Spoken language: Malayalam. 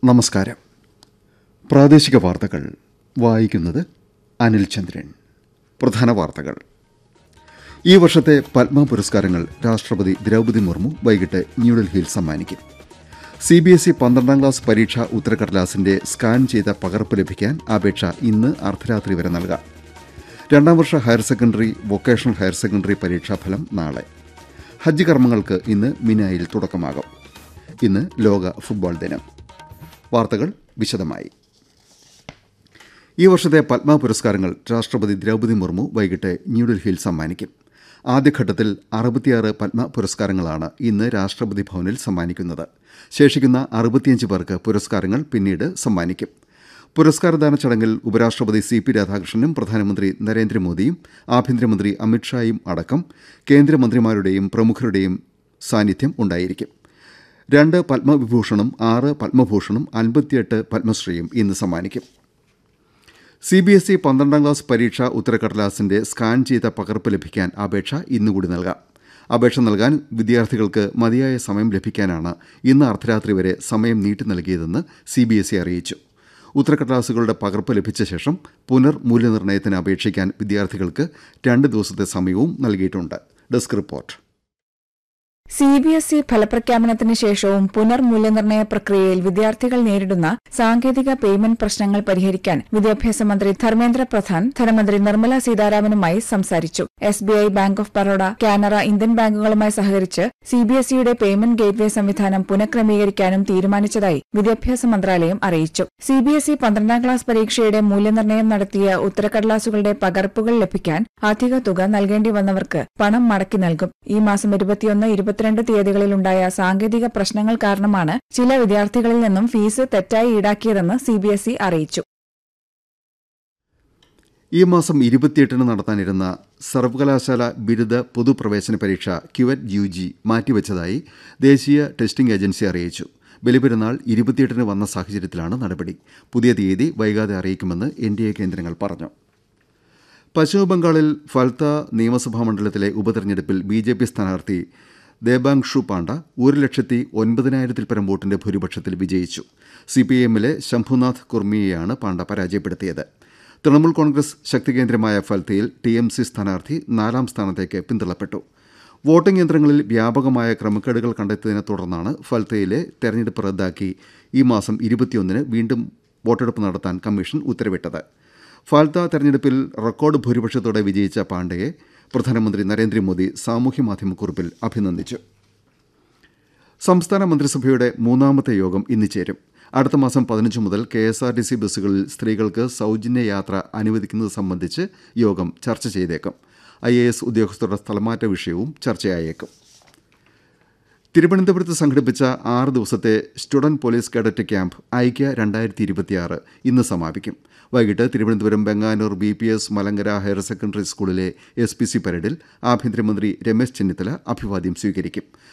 നമസ്കാരം പ്രാദേശിക വാർത്തകൾ വായിക്കുന്നത് അനിൽ ചന്ദ്രൻ പ്രധാന വാർത്തകൾ ഈ വർഷത്തെ പത്മ പുരസ്കാരങ്ങൾ രാഷ്ട്രപതി ദ്രൗപദി മുർമു വൈകിട്ട് ന്യൂഡൽഹിയിൽ സമ്മാനിക്കും സി ബി എസ് ഇ പന്ത്രണ്ടാം ക്ലാസ് പരീക്ഷാ ഉത്തരക്കടലാസിന്റെ സ്കാൻ ചെയ്ത പകർപ്പ് ലഭിക്കാൻ അപേക്ഷ ഇന്ന് അർദ്ധരാത്രി വരെ നൽകാം രണ്ടാം വർഷ higher secondary vocational higher secondary പരീക്ഷാഫലം നാളെ ഹജ്ജ് കർമ്മങ്ങൾക്ക് ഇന്ന് മിനായിൽ തുടക്കമാകും ഇന്ന് ലോക ഫുട്ബോൾ ദിനം വാർത്തകൾ വിശദമായി ഈ വർഷത്തെ പത്മ പുരസ്കാരങ്ങൾ രാഷ്ട്രപതി ദ്രൗപദി മുർമു വൈകിട്ട് ന്യൂഡൽഹിയിൽ സമ്മാനിക്കും ആദ്യഘട്ടത്തിൽ അറുപത്തിയാറ് പത്മ പുരസ്കാരങ്ങളാണ് ഇന്ന് രാഷ്ട്രപതി ഭവനിൽ സമ്മാനിക്കുന്നത് ശേഷിക്കുന്ന അറുപത്തിയഞ്ച് പേർക്ക് പുരസ്കാരങ്ങൾ പിന്നീട് സമ്മാനിക്കും പുരസ്കാരദാന ചടങ്ങിൽ ഉപരാഷ്ട്രപതി സി പി രാധാകൃഷ്ണനും പ്രധാനമന്ത്രി നരേന്ദ്രമോദിയും ആഭ്യന്തരമന്ത്രി അമിത്ഷായും അടക്കം കേന്ദ്രമന്ത്രിമാരുടെയും പ്രമുഖരുടെയും സാന്നിധ്യം ഉണ്ടായിരിക്കും രണ്ട് പത്മവിഭൂഷണും ആറ് പത്മഭൂഷണും അൻപത്തിയെട്ട് പത്മശ്രീയും ഇന്ന് സമ്മാനിക്കും സി ബി എസ് ഇ പന്ത്രണ്ടാം ക്ലാസ് പരീക്ഷാ ഉത്തരക്കടലാസിന്റെ സ്കാൻ ചെയ്ത പകർപ്പ് ലഭിക്കാൻ അപേക്ഷ ഇന്നുകൂടി നൽകാം അപേക്ഷ നൽകാൻ വിദ്യാർത്ഥികൾക്ക് മതിയായ സമയം ലഭിക്കാനാണ് ഇന്ന് അർദ്ധരാത്രി വരെ സമയം നീട്ടി നൽകിയതെന്ന് സി ബി എസ് ഇ അറിയിച്ചു ഉത്തരക്കടലാസുകളുടെ പകർപ്പ് ലഭിച്ച ശേഷം പുനർ മൂല്യനിർണ്ണയത്തിന് അപേക്ഷിക്കാൻ വിദ്യാർത്ഥികൾക്ക് രണ്ട് ദിവസത്തെ സമയവും നൽകിയിട്ടുണ്ട് desk report C B S E ഫലപ്രഖ്യാപനത്തിന് ശേഷവും പുനർമൂല്യനിർണ്ണയ പ്രക്രിയയിൽ വിദ്യാർത്ഥികൾ നേരിടുന്ന സാങ്കേതിക പേയ്മെന്റ് പ്രശ്നങ്ങൾ പരിഹരിക്കാൻ വിദ്യാഭ്യാസ മന്ത്രി ധർമ്മേന്ദ്ര പ്രധാൻ ധനമന്ത്രി നിർമ്മല സീതാരാമനുമായി സംസാരിച്ചു S B I bank of Baroda Canara Indian ബാങ്കുകളുമായി സഹകരിച്ച് സി ബി എസ് ഇയുടെ പേയ്മെന്റ് ഗേറ്റ്വേ സംവിധാനം പുനഃക്രമീകരിക്കാനും തീരുമാനിച്ചതായി വിദ്യാഭ്യാസ മന്ത്രാലയം അറിയിച്ചു സി ബി എസ് ഇ പന്ത്രണ്ടാം ക്ലാസ് പരീക്ഷയുടെ മൂല്യനിർണ്ണയം നടത്തിയ ഉത്തരക്കടലാസുകളുടെ പകർപ്പുകൾ ലഭിക്കാൻ അധിക തുക നൽകേണ്ടി വന്നവർക്ക് പണം മടക്കി നൽകും ഈ മാസം ഇരുപത്തിയൊന്ന് ഇരുപത്തിരണ്ട് തീയതികളിലുണ്ടായ സാങ്കേതിക പ്രശ്നങ്ങൾ കാരണമാണ് ചില വിദ്യാർത്ഥികളിൽ നിന്നും ഫീസ് തെറ്റായി ഈടാക്കിയതെന്ന് സിബിഎസ്ഇ അറിയിച്ചു ഈ മാസം ഇരുപത്തിയെട്ടിന് നടത്താനിരുന്ന സർവകലാശാല ബിരുദ പൊതുപ്രവേശന പരീക്ഷ ക്യുവറ്റ് യു ജി മാറ്റിവെച്ചതായി ദേശീയ ടെസ്റ്റിംഗ് ഏജൻസി അറിയിച്ചു ബലിപെരുന്നാൾ ഇരുപത്തിയെട്ടിന് വന്ന സാഹചര്യത്തിലാണ് നടപടി പുതിയ തീയതി വൈകാതെ അറിയിക്കുമെന്ന് എൻ ഡി എ കേന്ദ്രങ്ങൾ പറഞ്ഞു പശ്ചിമബംഗാളിൽ ഫൽത്ത നിയമസഭാ മണ്ഡലത്തിലെ ഉപതെരഞ്ഞെടുപ്പിൽ ബി ജെ പി സ്ഥാനാർത്ഥി ദേബാങ്ഷു പാണ്ഡ ഒരു ലക്ഷത്തി ഒൻപതിനായിരത്തിൽ പരം വോട്ടിന്റെ ഭൂരിപക്ഷത്തിൽ വിജയിച്ചു സി പി എമ്മിലെ ശംഭുനാഥ് കുർമിയെയാണ് പാണ്ഡ പരാജയപ്പെടുത്തിയത് തൃണമൂൽ കോൺഗ്രസ് ശക്തികേന്ദ്രമായ ഫൽത്തയിൽ ടി എം സി സ്ഥാനാർത്ഥി നാലാം സ്ഥാനത്തേക്ക് പിന്തള്ളപ്പെട്ടു വോട്ടിംഗ് യന്ത്രങ്ങളിൽ വ്യാപകമായ ക്രമക്കേടുകൾ കണ്ടെത്തിയതിനെ തുടർന്നാണ് ഫൽത്തയിലെ തെരഞ്ഞെടുപ്പ് റദ്ദാക്കി ഈ മാസം ഇരുപത്തിയൊന്നിന് വീണ്ടും വോട്ടെടുപ്പ് നടത്താൻ കമ്മീഷൻ ഉത്തരവിട്ടത് ഫാൽത്ത തെരഞ്ഞെടുപ്പിൽ റെക്കോർഡ് ഭൂരിപക്ഷത്തോടെ വിജയിച്ച പാണ്ഡയെ പ്രധാനമന്ത്രി നരേന്ദ്രമോദി സാമൂഹ്യമാധ്യമക്കുറിപ്പിൽ അഭിനന്ദിച്ചു സംസ്ഥാന മന്ത്രിസഭയുടെ മൂന്നാമത്തെ യോഗം ഇന്ന് ചേരും അടുത്ത മാസം പതിനഞ്ച് മുതൽ K S R T C ബസ്സുകളിൽ സ്ത്രീകൾക്ക് സൗജന്യ യാത്ര അനുവദിക്കുന്നത് സംബന്ധിച്ച് യോഗം ചർച്ച ചെയ്തേക്കും ഐ എ എസ് ഉദ്യോഗസ്ഥരുടെ സ്ഥലമാറ്റ വിഷയവും ചർച്ചയായേക്കും തിരുവനന്തപുരത്ത് സംഘടിപ്പിച്ച ആറ് ദിവസത്തെ സ്റ്റുഡന്റ് പോലീസ് കേഡറ്റ് ക്യാമ്പ് ഐക്യ രണ്ടായിരത്തി ഇരുപത്തിയാറ് ഇന്ന് സമാപിക്കും വൈകിട്ട് Thiruvananthapuram Benganoor B P S Malankara higher secondary സ്കൂളിലെ എസ് പി സി പരേഡിൽ ആഭ്യന്തരമന്ത്രി രമേശ് ചെന്നിത്തല അഭിവാദ്യം സ്വീകരിക്കും